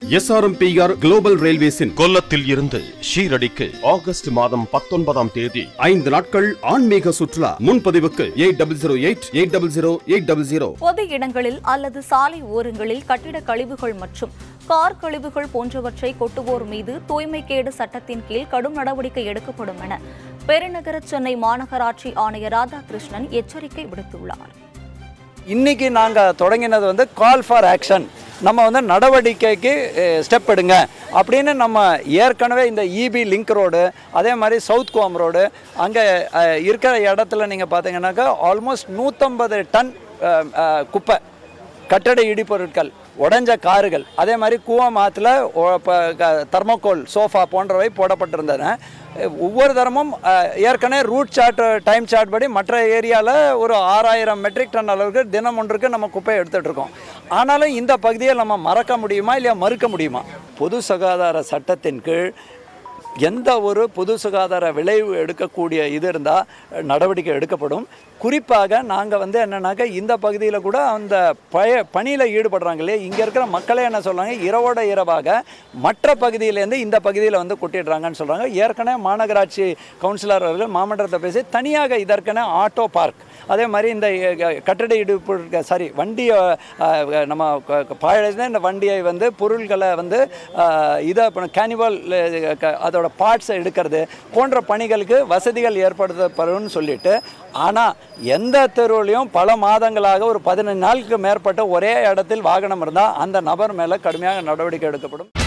SRMPR global ரயில்வேஸின் கொல்லத்தில் இருந்து ஷீரடிக்கு August மாதம் பத்தொன்பதாம் தேதி ஐந்து நாட்கள் ஆன்மீக சுற்றுலா முன்பதிவுக்கு eight double zero eight eight double zero eight double zero பொது இடங்களில் அல்லது சாலை ஓரங்களில் கட்டிட கழிவுகள் மற்றும் கார் கழிவுகள் போன்றவற்றை கொட்டுவோர் மீது தூய்மைக்கேடு சட்டத்தின் கீழ் கடும் நடவடிக்கை எடுக்கப்படும் என பெருநகர சென்னை மாநகராட்சி ஆணையர் ராதாகிருஷ்ணன் எச்சரிக்கை விடுத்துள்ளார் இன்னைக்கு நாங்கள் தொடங்கினது வந்து கால் ஃபார் ஆக்ஷன் நம்ம வந்து நடவடிக்கைக்கு ஸ்டெப் எடுங்க அப்படின்னு நம்ம ஏற்கனவே இந்த இபி லிங்க் ரோடு அதே மாதிரி சவுத் கோம் ரோடு அங்கே இருக்கிற இடத்துல நீங்கள் பார்த்தீங்கன்னாக்கா ஆல்மோஸ்ட் நூற்றம்பது டன் அஹ், அஹ், குப்பை கட்டட இடிபொருட்கள் உடைஞ்ச காருகள் அதே மாதிரி கூவமாத்தில் தர்மோகோல் சோஃபா போன்றவை போடப்பட்டிருந்தன ஒவ்வொரு தரமும் அஹ், ஏற்கனவே ரூட் சார்ட் டைம் சார்ட் படி மற்ற ஏரியாவில் ஒரு ஆறாயிரம் மெட்ரிக் டன் அளவுக்கு தினம் ஒன்றுக்கு நம்ம குப்பையை எடுத்துகிட்டு இருக்கோம் ஆனாலும் இந்த பகுதியை நம்ம மறக்க முடியுமா இல்லையா மறுக்க முடியுமா பொது சுகாதார சட்டத்தின் கீழ் எந்த ஒரு பொது சுகாதார விளைவு எடுக்கக்கூடிய இது இருந்தால் நடவடிக்கை எடுக்கப்படும் குறிப்பாக நாங்கள் வந்து என்னன்னாக்கா இந்த பகுதியில் கூட அந்த பய பணியில் ஈடுபடுறாங்க இல்லையா இங்கே இருக்கிற மக்களே என்ன சொல்கிறாங்க இரவோட இரவாக மற்ற பகுதியிலேருந்து இந்த பகுதியில் வந்து கொட்டிடுறாங்கன்னு சொல்கிறாங்க ஏற்கனவே மாநகராட்சி கவுன்சிலர் அவர்கள் மாமன்றத்தை பேசி தனியாக இதற்கென ஆட்டோ பார்க் அதே மாதிரி இந்த அஹ், கட்டட இடிப்பு சாரி வண்டியை அஹ், நம்ம க- க- பழைய இந்த வண்டியை வந்து பொருள்களை வந்து அஹ், இதை கேனிவல் அதோட பார்ட்ஸை எடுக்கிறது போன்ற பணிகளுக்கு வசதிகள் ஏற்படுத்தப்படும்னு சொல்லிட்டு ஆனால் எந்த தெருவுலையும் பல மாதங்களாக ஒரு பதினஞ்சு நாளுக்கு மேற்பட்ட ஒரே இடத்தில் வாகனம் இருந்தால் அந்த நபர் மேலே கடுமையாக நடவடிக்கை எடுக்கப்படும்